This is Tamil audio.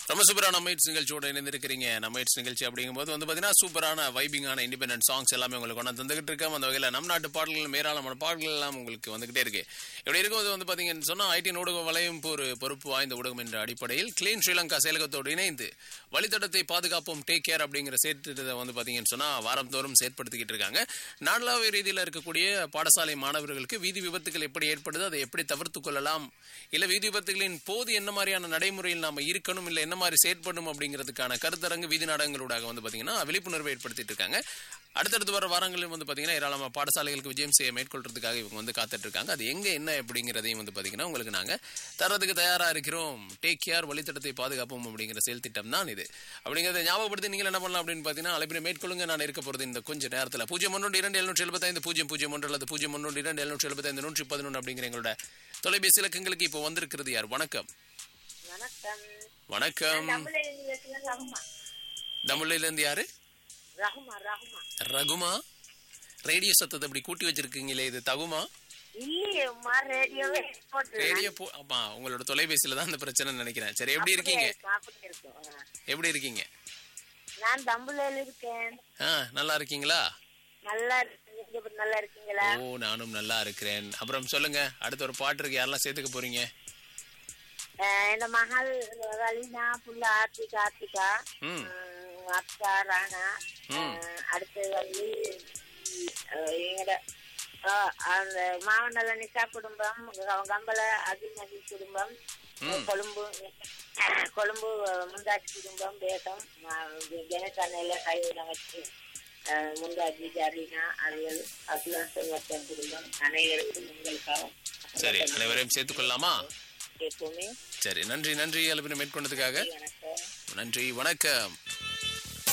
ரொம்ப சூப்பரான மைட்ஸ் நிகழ்ச்சியோட இணைந்திருக்கிறீங்க நம்ம மைட்ஸ் நிகழ்ச்சி அப்படிங்கும்போது வந்து பார்த்தீங்கன்னா சூப்பரான வைபிங்கான இண்டிபெண்டன்ட் சாங்ஸ் எல்லாமே உங்களுக்கு கொண்டு தந்துகிட்டு இருக்கோம் அந்த வகையில் நம் நாட்டு பாடல்கள் ஏராளமான பாடல்கள் எல்லாம் உங்களுக்கு வந்துகிட்டே இருக்கு இப்படி இருக்கும்போது வந்து பார்த்தீங்கன்னு சொன்னால் ஐடி ஊடகம் வளையும் ஒரு பொறுப்பு வாய்ந்த ஊடகம் என்ற அடிப்படையில் கிளீன் ஸ்ரீலங்கா செயலகத்தோடு இணைந்து வழித்தடத்தை பாதுகாப்போம் டேக் கேர் அப்படிங்கிற சேர்த்து வந்து பார்த்தீங்கன்னு சொன்னால் வாரம் தோறும் செயற்படுத்திக்கிட்டு இருக்காங்க நாடளாவிய ரீதியில் இருக்கக்கூடிய பாடசாலை மாணவர்களுக்கு வீதி விபத்துகள் எப்படி ஏற்படுது அதை எப்படி தவிர்த்து கொள்ளலாம் இல்லை வீதி விபத்துகளின் போது என்ன மாதிரியான நடைமுறையில் நாம இருக்கணும் இல்லை என்ன மாதிரி செயற்படணும் அப்படிங்கிறதுக்கான கருத்தரங்கு வீதி நாடகங்களூடாக வந்து பார்த்தீங்கன்னா விழிப்புணர்வை ஏற்படுத்திட்டு இருக்காங்க அடுத்தடுத்து வர வாரங்களில் வந்து பார்த்தீங்கன்னா ஏராளமான பாடசாலைகளுக்கு விஜயம் செய்ய மேற்கொள்றதுக்காக இவங்க வந்து காத்துட்டு இருக்காங்க அது எங்க என்ன அப்படிங்கிறதையும் வந்து பார்த்தீங்கன்னா உங்களுக்கு நாங்கள் தரதுக்கு தயாரா இருக்கிறோம் டேக் கேர் வழித்தடத்தை பாதுகாப்போம் அப்படிங்கிற செயல் திட்டம் தான் இது அப்படிங்கிறத ஞாபகப்படுத்தி நீங்கள் என்ன பண்ணலாம் அப்படின்னு பார்த்தீங்கன்னா அழைப்பினை மேற்கொள்ளுங்க நான் இருக்க போகிறது இந்த கொஞ்ச நேரத்தில் பூஜ்ஜியம் ஒன்று இரண்டு எழுநூற்றி எழுபத்தைந்து பூஜ்ஜியம் பூஜ்ஜியம் ஒன்று அல்லது பூஜ்ஜியம் ஒன்று இரண்டு எழுநூற்றி எழுபத்தைந்து நூற்றி பதினொன்று அப்படிங்கிற எங்களோட தொலைபேசி இலக்கங்களுக்கு இப்போ வந்திருக்கிறது யார் வணக்கம் வணக்கம் வணக்கம் தமிழ்ல ரகுமா தமிழ்ல இருந்து யாரு ரகுமா ரகுமா ரகுமா ரேடியோ சத்தத்தை அப்படி கூட்டி வச்சிருக்கீங்களே இது தகுமா இல்லையேம்மா ரேடியோவே போட்டு ரேடியோ போ ஆமா உங்களோட தொலைபேசியில தான் அந்த பிரச்சனை நினைக்கிறேன் சரி எப்படி இருக்கீங்க அப்படி இருக்கும் ஆ. எப்படி இருக்கீங்க நான் தம்புல இருக்கேன் ஆ நல்லா இருக்கீங்களா நல்லா இருக்கேன் நீங்க எப்படி நல்லா இருக்கீங்களா ஓ நானும் நல்லா இருக்கிறேன் அப்புறம் சொல்லுங்க அடுத்த ஒரு பாட்டு இருக்கு யாரெல்லாம் சேர்த்துக்க போறீங்க அஹ் இந்த மகள் ரலீனா புள்ள ஆர்த்தி கார்த்திகா ம் உம், அக்கா ராணா ம். அஹ் அடுத்து வந்து அஹ் எங்கட அஹ் அந்த மாவனல்ல நிஷா குடும்பம் க- கம்பல அகில் நதி குடும்பம் கொழும்பு கொழும்பு முந்தாஜி குடும்பம் தேசம் கணேசனையில கைவிட வச்சு அஹ், முந்தாஜி ஜரீனா அவியல் அகிலான் செல்வத்தன் குடும்பம் அனைவருக்கும் உங்களுக்காக சரி அனைவரையும் சேர்த்துக்கொள்ளலாமா எப்பவுமே சரி நன்றி நன்றி அலுப்பின மேற்கொண்டதுக்காக வணக்கம் நன்றி வணக்கம்